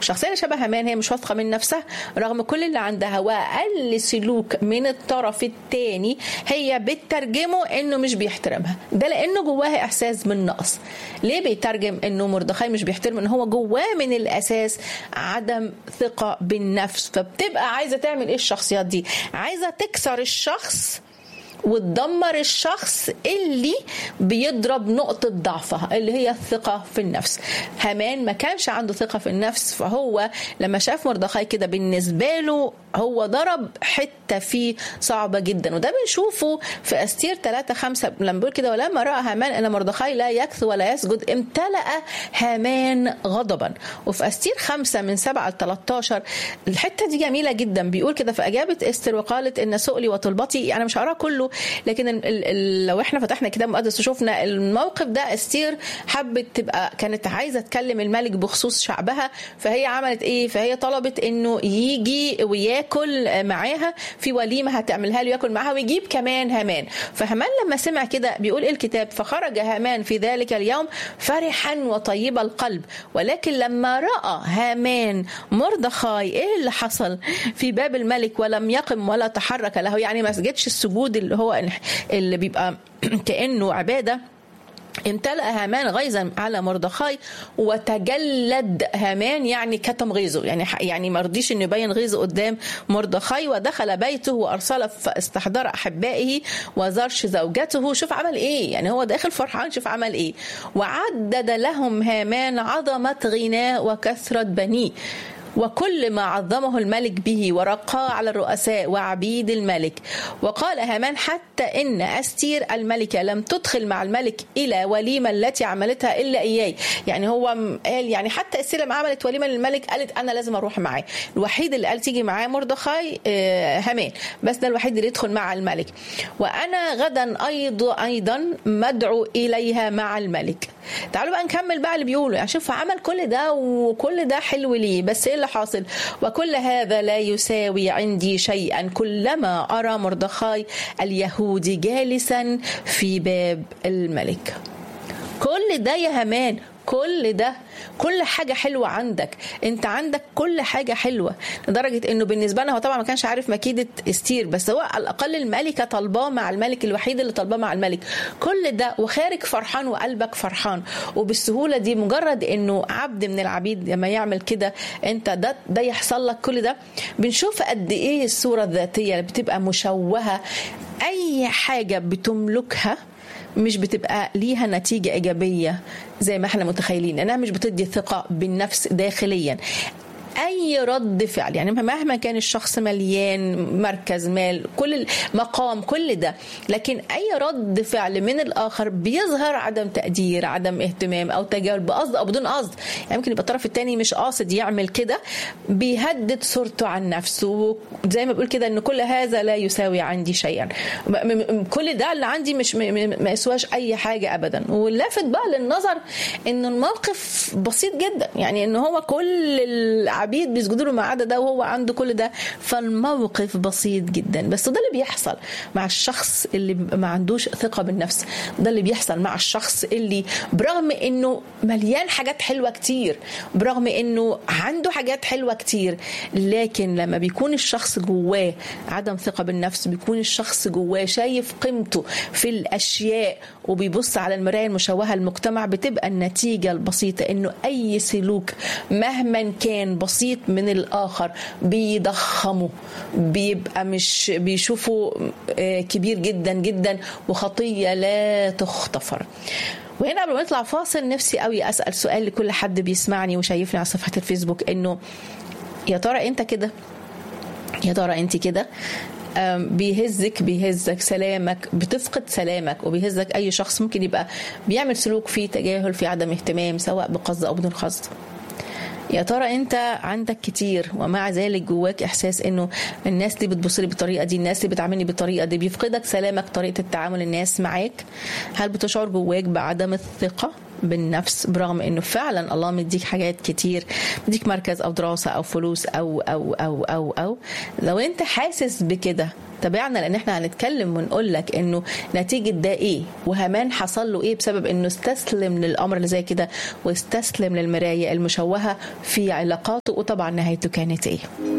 الشخصيه اللي شبه هامان هي مش واثقه من نفسها رغم كل اللي عندها واقل سلوك من الطرف الثاني هي بتترجمه انه مش بيحترمها ده لانه جواه احساس بالنقص ليه بيترجم انه مردخاي مش بيحترم ان هو جواه من الاساس عدم ثقه بالنفس فبتبقى عايزه تعمل ايه الشخصيات دي عايزه تكسر الشخص وتدمر الشخص اللي بيضرب نقطة ضعفها اللي هي الثقة في النفس هامان ما كانش عنده ثقة في النفس فهو لما شاف مردخاي كده بالنسبة له هو ضرب حتة فيه صعبة جدا وده بنشوفه في أستير 3 5 لما بيقول كده ولما رأى هامان أن مردخاي لا يكث ولا يسجد امتلأ هامان غضبا وفي أستير 5 من 7 ل 13 الحتة دي جميلة جدا بيقول كده فأجابت استر وقالت إن سؤلي وطلبتي أنا مش هقراه كله لكن ال ال لو احنا فتحنا كتاب مقدس وشفنا الموقف ده استير حبت تبقى كانت عايزه تكلم الملك بخصوص شعبها فهي عملت ايه فهي طلبت انه يجي وياكل معاها في وليمه هتعملها له ياكل معاها ويجيب كمان هامان فهامان لما سمع كده بيقول الكتاب فخرج هامان في ذلك اليوم فرحا وطيب القلب ولكن لما راى هامان مردخاي ايه اللي حصل في باب الملك ولم يقم ولا تحرك له يعني ما سجدش السجود اللي هو اللي بيبقى كانه عباده امتلأ هامان غيظا على مردخاي وتجلد هامان يعني كتم غيظه يعني يعني ما رضيش انه يبين غيظه قدام مردخاي ودخل بيته وارسل استحضار احبائه وزرش زوجته شوف عمل ايه يعني هو داخل فرحان شوف عمل ايه وعدد لهم هامان عظمه غناه وكثره بنيه وكل ما عظمه الملك به ورقاه على الرؤساء وعبيد الملك وقال هامان حتى إن أستير الملكة لم تدخل مع الملك إلى وليمة التي عملتها إلا إياي يعني هو قال يعني حتى أستير لما عملت وليمة للملك قالت أنا لازم أروح معاه الوحيد اللي قال تيجي معاه مردخاي هامان بس ده الوحيد اللي يدخل مع الملك وأنا غدا أيضا أيضا مدعو إليها مع الملك تعالوا بقى نكمل بقى اللي بيقوله يعني شوف عمل كل ده وكل ده حلو ليه بس ايه اللي حاصل وكل هذا لا يساوي عندي شيئا كلما ارى مردخاي اليهودي جالسا في باب الملك كل ده يا همان كل ده كل حاجة حلوة عندك انت عندك كل حاجة حلوة لدرجة انه بالنسبة لنا هو طبعا ما كانش عارف مكيدة استير بس هو على الاقل الملكة طالباه مع الملك الوحيد اللي طالباه مع الملك كل ده وخارج فرحان وقلبك فرحان وبالسهولة دي مجرد انه عبد من العبيد لما يعمل كده انت ده ده يحصل لك كل ده بنشوف قد ايه الصورة الذاتية اللي بتبقى مشوهة اي حاجة بتملكها مش بتبقى ليها نتيجة إيجابية زي ما احنا متخيلين انها مش بتدي ثقة بالنفس داخليا اي رد فعل يعني مهما كان الشخص مليان مركز مال كل مقام كل ده لكن اي رد فعل من الاخر بيظهر عدم تقدير عدم اهتمام او تجاهل بقصد او بدون قصد يعني ممكن يبقى الطرف الثاني مش قاصد يعمل كده بيهدد صورته عن نفسه زي ما بقول كده ان كل هذا لا يساوي عندي شيئا كل ده اللي عندي مش ما يسواش اي حاجه ابدا واللافت بقى للنظر ان الموقف بسيط جدا يعني ان هو كل العبيد بيسجدوا له ما عدا ده وهو عنده كل ده فالموقف بسيط جدا بس ده اللي بيحصل مع الشخص اللي ما عندوش ثقه بالنفس ده اللي بيحصل مع الشخص اللي برغم انه مليان حاجات حلوه كتير برغم انه عنده حاجات حلوه كتير لكن لما بيكون الشخص جواه عدم ثقه بالنفس بيكون الشخص جواه شايف قيمته في الاشياء وبيبص على المرايه المشوهه المجتمع بتبقى النتيجه البسيطه انه اي سلوك مهما كان بسيط من الاخر بيضخمه بيبقى مش بيشوفه كبير جدا جدا وخطيه لا تغتفر وهنا قبل ما نطلع فاصل نفسي قوي اسال سؤال لكل حد بيسمعني وشايفني على صفحه الفيسبوك انه يا ترى انت كده يا ترى انت كده بيهزك بيهزك سلامك بتفقد سلامك وبيهزك اي شخص ممكن يبقى بيعمل سلوك فيه تجاهل فيه عدم اهتمام سواء بقصد او بدون قصد يا ترى انت عندك كتير ومع ذلك جواك احساس انه الناس دي بتبص لي بالطريقه دي الناس اللي بتعاملني بالطريقه دي بيفقدك سلامك طريقه التعامل الناس معاك هل بتشعر جواك بعدم الثقه بالنفس برغم انه فعلا الله مديك حاجات كتير مديك مركز او دراسه او فلوس او او او او او لو انت حاسس بكده تابعنا لان احنا هنتكلم ونقول لك انه نتيجه ده ايه وهمان حصل له ايه بسبب انه استسلم للامر اللي زي كده واستسلم للمرايه المشوهه في علاقاته وطبعا نهايته كانت ايه